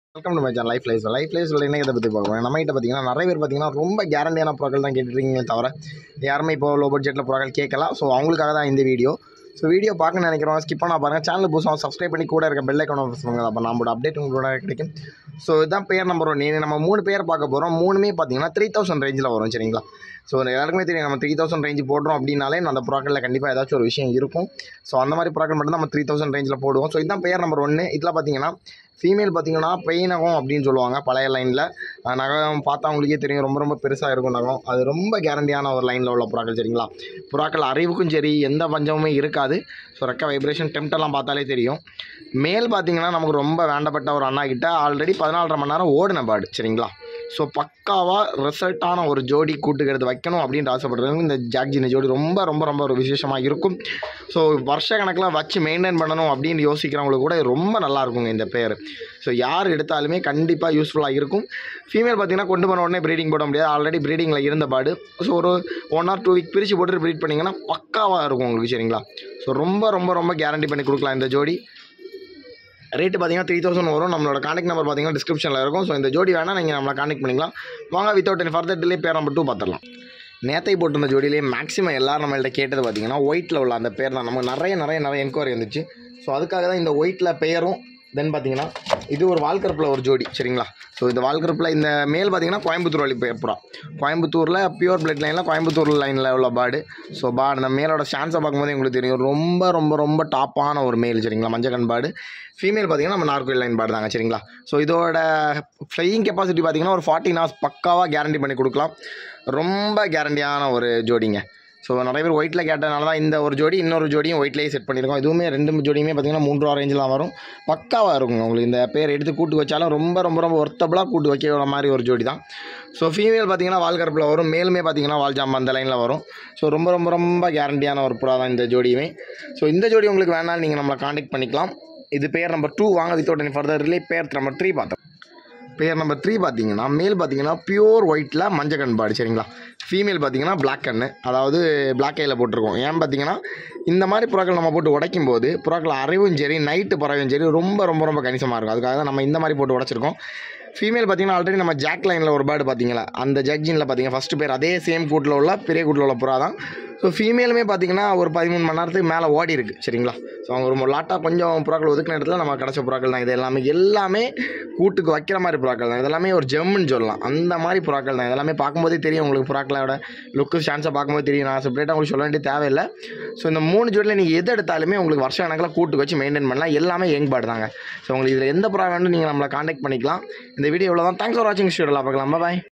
welcome to my channel life life life லைஃப்ல என்ன இதை பற்றி பார்க்கணும் நம்ம கிட்ட பார்த்தீங்கன்னா நிறைய பேர் பார்த்தீங்கன்னா ரொம்ப கேரண்டியான ப்ராக்கள் தான் கேட்டுருக்கீங்களே தவிர யாருமே இப்போ லோ பட்ஜெட்டில் ப்ராக்கள் கேட்கலாம் ஸோ அவங்களுக்காக தான் இந்த வீடியோ ஸோ வீடியோ பார்க்க நினைக்கிறவங்க ஸ்கிப் பண்ணா பாருங்கள் சேனல் புதுசாக சப்ஸ்கிரைப் பண்ணி கூட இருக்க பெல் ஐக்கான ப்ரெஸ் பண்ணுங்க அப்போ நம்மளோட அப்டேட் உங்களோட கிடைக்கும் ஸோ இதுதான் பேர் நம்பர் ஒன் நம்ம மூணு பேர் பார்க்க போகிறோம் மூணுமே பார்த்தீங்கன்னா த்ரீ தௌசண்ட் ரேஞ்சில் வரும் சரிங்களா ஸோ எல்லாருக்குமே தெரியும் நம்ம த்ரீ தௌசண்ட் ரேஞ்சு போடுறோம் அப்படின்னாலே அந்த ப்ராக்கெட்டில் கண்டிப்பாக ஏதாச்சும் ஒரு விஷயம் இருக்கும் ஸோ அந்த மாதிரி ப்ராக்கெட் மட்டும் நம்ம த்ரீ தௌசண்ட் ரேஞ்சில் போடுவோம் ஸோ இதுதான் பேர் நம்பர் ஒன்று இதில் பார்த்தீங்கன்னா ஃபீமேல் பார்த்தீங்கன்னா பெய் நகம் அப்படின்னு சொல்லுவாங்க பழைய லைனில் நகம் பார்த்தா உங்களுக்கே தெரியும் ரொம்ப ரொம்ப பெருசாக இருக்கும் நகம் அது ரொம்ப கேரண்டியான ஒரு லைனில் உள்ள புறாக்கள் சரிங்களா புறாக்கள் அறிவுக்கும் சரி எந்த பஞ்சமுமே இருக்காது ஸோ ரெக்க வைப்ரேஷன் டெம்ட்டெல்லாம் பார்த்தாலே தெரியும் மேல் பார்த்தீங்கன்னா நமக்கு ரொம்ப வேண்டப்பட்ட ஒரு அண்ணா கிட்ட ஆல்ரெடி பதினாலரை மணி நேரம் ஓடின பாடு சரிங்களா ஸோ பக்காவாக ரிசல்ட்டான ஒரு ஜோடி கூட்டுக்கிறது வைக்கணும் அப்படின்ட்டு ஆசைப்படுறவங்க இந்த ஜாக்ஜின ஜோடி ரொம்ப ரொம்ப ரொம்ப ஒரு விசேஷமாக இருக்கும் ஸோ வருஷ கணக்கில் வச்சு மெயின்டைன் பண்ணணும் அப்படின்னு யோசிக்கிறவங்களுக்கு கூட இது ரொம்ப நல்லா இருக்குங்க இந்த பேர் ஸோ யார் எடுத்தாலுமே கண்டிப்பாக யூஸ்ஃபுல்லாக இருக்கும் ஃபீமேல் பார்த்தீங்கன்னா கொண்டு போன உடனே ப்ரீடிங் போட முடியாது ஆல்ரெடி ப்ரீடிங்கில் இருந்த பாடு ஸோ ஒரு ஒன் ஆர் டூ வீக் பிரித்து போட்டு ப்ரீட் பண்ணிங்கன்னா பக்காவாக இருக்கும் உங்களுக்கு சரிங்களா ஸோ ரொம்ப ரொம்ப ரொம்ப கேரண்டி பண்ணி கொடுக்கலாம் இந்த ஜோடி ரேட்டு பார்த்தீங்கன்னா த்ரீ தௌசண்ட் வரும் நம்மளோட கான்டாக்ட் நம்பர் பார்த்தீங்கன்னா டிஸ்கிரிப்ஷனில் இருக்கும் ஸோ இந்த ஜோடி வேணால் நீங்கள் நம்மளை கான்டாக்ட் பண்ணிக்கலாம் வாங்க without any further delay pair number two பார்த்துடலாம் நேத்தை போட்டிருந்த ஜோடியிலே மேக்ஸிமம் எல்லாரும் நம்மள்ட்ட கேட்டது பார்த்தீங்கன்னா ஒயிட்டில் உள்ள அந்த பேர் தான் நமக்கு நிறைய நிறைய நிறைய என்கொயரி வந்துச்சு ஸோ அதுக்காக தான் இந்த ஒயிட்டில் பெயரும் தென் பார்த்தீங்கன்னா இது ஒரு வால்கரப்பில் ஒரு ஜோடி சரிங்களா ஸோ இந்த வால்கரப்பில் இந்த மேல் பார்த்தீங்கன்னா கோயம்புத்தூர் வழி புறா கோயம்புத்தூரில் பியூர் பிளட் லைனில் கோயம்புத்தூர் லைனில் உள்ள பேர்டு ஸோ பா அந்த மேலோட சான்ஸை பார்க்கும்போது உங்களுக்கு தெரியும் ரொம்ப ரொம்ப ரொம்ப டாப்பான ஒரு மேல் சரிங்களா மஞ்சக்கண் பேர்டு ஃபீமேல் பார்த்தீங்கன்னா நம்ம நார்கோயில் லைன் பேர்டு தாங்க சரிங்களா ஸோ இதோட ஃப்ளையிங் கெப்பாசிட்டி பார்த்தீங்கன்னா ஒரு ஃபார்ட்டி நாஸ் பக்காவாக கேரண்டி பண்ணி கொடுக்கலாம் ரொம்ப கேரண்டியான ஒரு ஜோடிங்க ஸோ நிறைய பேர் ஒயிட்டில் கேட்டதுனால தான் இந்த ஒரு ஜோடி இன்னொரு ஜோடியும் ஒயிட்லேயே செட் பண்ணியிருக்கோம் இதுவுமே ரெண்டு ஜோடியுமே பார்த்தீங்கன்னா மூன்று ரூபா ரேஞ்சில் வரும் பக்காவாக இருக்குங்க உங்களுக்கு இந்த பேர் எடுத்து கூட்டு வச்சாலும் ரொம்ப ரொம்ப ரொம்ப ஒர்த்தபுளாக கூட்டு வைக்கிற மாதிரி ஒரு ஜோடி தான் ஸோ ஃபீமேல் பார்த்தீங்கன்னா வால் கருப்பில் வரும் மேலுமே பார்த்தீங்கன்னா வால் ஜாம்பு அந்த லைனில் வரும் ஸோ ரொம்ப ரொம்ப ரொம்ப கேரண்டியான ஒரு புறா தான் இந்த ஜோடியுமே ஸோ இந்த ஜோடி உங்களுக்கு வேணாலும் நீங்கள் நம்மளை காண்டாக்ட் பண்ணிக்கலாம் இது பேர் நம்பர் டூ வாங்க without any further delay pair number three பார்த்தோம் பேர் நம்பர் த்ரீ பார்த்தீங்கன்னா மேல் பார்த்தீங்கன்னா பியூர் ஒயிட்டில் மஞ்சள் கண் பாடு சரிங்களா ஃபீமேல் பார்த்தீங்கன்னா பிளாக் கண்ணு அதாவது பிளாக் கையில் போட்டிருக்கோம் ஏன் பார்த்தீங்கன்னா இந்த மாதிரி புறாக்கள் நம்ம போட்டு உடைக்கும் போது புறாக்கள் அரைவும் சரி நைட்டு பறவையும் சரி ரொம்ப ரொம்ப ரொம்ப கணிசமாக இருக்கும் அதுக்காக தான் நம்ம இந்த மாதிரி போட்டு உடச்சிருக்கோம் ஃபீமேல் பார்த்தீங்கன்னா ஆல்ரெடி நம்ம ஜாக் லைனில் ஒரு பேர்டு பார்த்தீங்களா அந்த ஜக்ஜினில் பார்த்தீங்க ஃபஸ்ட்டு பேர் அதே சேம் கூட்டில் உள்ள பெரிய கூட்டில் உள்ள புறா தான் ஸோ ஃபீமேலுமே பார்த்தீங்கன்னா ஒரு பதிமூணு மணி நேரத்துக்கு மேலே ஓடி இருக்கு சரிங்களா ஸோ அவங்க ஒரு லாட்டாக கொஞ்சம் புறாக்கள் ஒதுக்கின இடத்துல நம்ம கிடச்ச புறாக்கள் தான் இது எல்லாமே எல்லாமே கூட்டுக்கு வைக்கிற மாதிரி புறாக்கள் தான் இதெல்லாமே ஒரு ஜெம்முன்னு சொல்லலாம் அந்த மாதிரி புறாக்கள் தான் இதெல்லாமே பார்க்கும்போதே தெரியும் உங்களுக்கு புறாக்களோட லுக்கு சான்ஸை பார்க்கும்போது தெரியும் நான் செப்பரேட்டாக உங்களுக்கு சொல்ல வேண்டிய தேவையில்லை ஸோ இந்த மூணு ஜோடியில் நீங்கள் எது எடுத்தாலுமே உங்களுக்கு வருஷ கணக்கில் கூட்டு வச்சு மெயின்டைன் பண்ணலாம் எல்லாமே யங் பேர்டு தாங்க ஸோ உங்களுக்கு இதில் எந்த புறா வேணும் நீங்கள் நம்மளை காண்டாக்ட் பண்ணிக்கலாம் இந்த வீடியோ இவ்வளோ தான் தேங்க்ஸ் ஃபார் வாட்சிங் ஸ்டூடியோவில் பார்க்கலாம் பாய்